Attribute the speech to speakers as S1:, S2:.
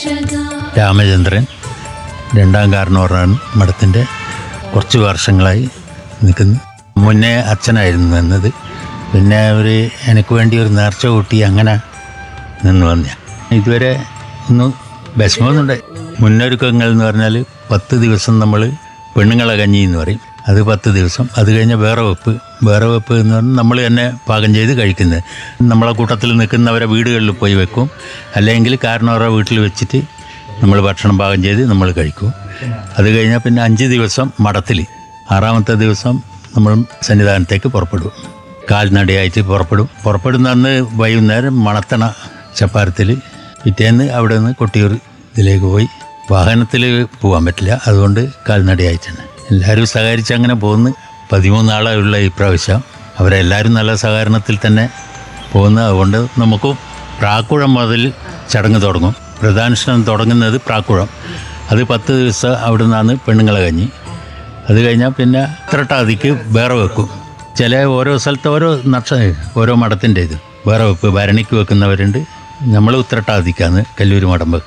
S1: രാമചന്ദ്രൻ രണ്ടാം കാരണവറാണ് മഠത്തിൻ്റെ കുറച്ച് വർഷങ്ങളായി നിൽക്കുന്നു മുന്നേ അച്ഛനായിരുന്നു നിന്നത് പിന്നെ അവർ എനിക്ക് വേണ്ടി ഒരു നേർച്ച കൂട്ടി അങ്ങനെ നിന്ന് വന്ന ഇതുവരെ ഒന്നും വിഷമമൊന്നുണ്ട് മുന്നൊരുക്കങ്ങൾ എന്ന് പറഞ്ഞാൽ പത്ത് ദിവസം നമ്മൾ പെണ്ണുങ്ങളെ കഞ്ഞി എന്ന് പറയും അത് പത്ത് ദിവസം അത് കഴിഞ്ഞ് വേറെ വെപ്പ് വേറെ വെപ്പ് എന്ന് പറഞ്ഞാൽ നമ്മൾ തന്നെ പാകം ചെയ്ത് കഴിക്കുന്നത് നമ്മളെ കൂട്ടത്തിൽ നിൽക്കുന്നവരെ വീടുകളിൽ പോയി വെക്കും അല്ലെങ്കിൽ കാരണവരുടെ വീട്ടിൽ വെച്ചിട്ട് നമ്മൾ ഭക്ഷണം പാകം ചെയ്ത് നമ്മൾ കഴിക്കും അത് കഴിഞ്ഞാൽ പിന്നെ അഞ്ച് ദിവസം മഠത്തിൽ ആറാമത്തെ ദിവസം നമ്മൾ സന്നിധാനത്തേക്ക് പുറപ്പെടും കാൽനടയായിട്ട് പുറപ്പെടും പുറപ്പെടുന്ന അന്ന് വൈകുന്നേരം മണത്തണ ചപ്പാരത്തിൽ പിറ്റേന്ന് അവിടെ നിന്ന് കൊട്ടിയൂർ ഇതിലേക്ക് പോയി വാഹനത്തിൽ പോകാൻ പറ്റില്ല അതുകൊണ്ട് കാൽനടയായിട്ടാണ് എല്ലാവരും സഹകരിച്ച് അങ്ങനെ പോകുന്നു പതിമൂന്നാളെ ഉള്ള ഈ പ്രാവശ്യം അവരെല്ലാവരും നല്ല സഹകരണത്തിൽ തന്നെ പോകുന്നു അതുകൊണ്ട് നമുക്ക് പ്രാക്കുഴം മുതൽ ചടങ്ങ് തുടങ്ങും പ്രധാനുഷ്ഠാനം തുടങ്ങുന്നത് പ്രാക്കുഴം അത് പത്ത് ദിവസം അവിടെ നിന്നാണ് പെണ്ണുങ്ങളെ കഞ്ഞി അത് കഴിഞ്ഞാൽ പിന്നെ ഉത്രട്ടാതിക്ക് വേറെ വെക്കും ചില ഓരോ സ്ഥലത്ത് ഓരോ നക്ഷ ഓരോ മഠത്തിൻ്റെ ഇത് വേറെ വെപ്പ് ഭരണിക്ക് വെക്കുന്നവരുണ്ട് നമ്മൾ ഉത്രട്ടാതിക്കാണ് കല്ലൂർ മഠം വെക്കുക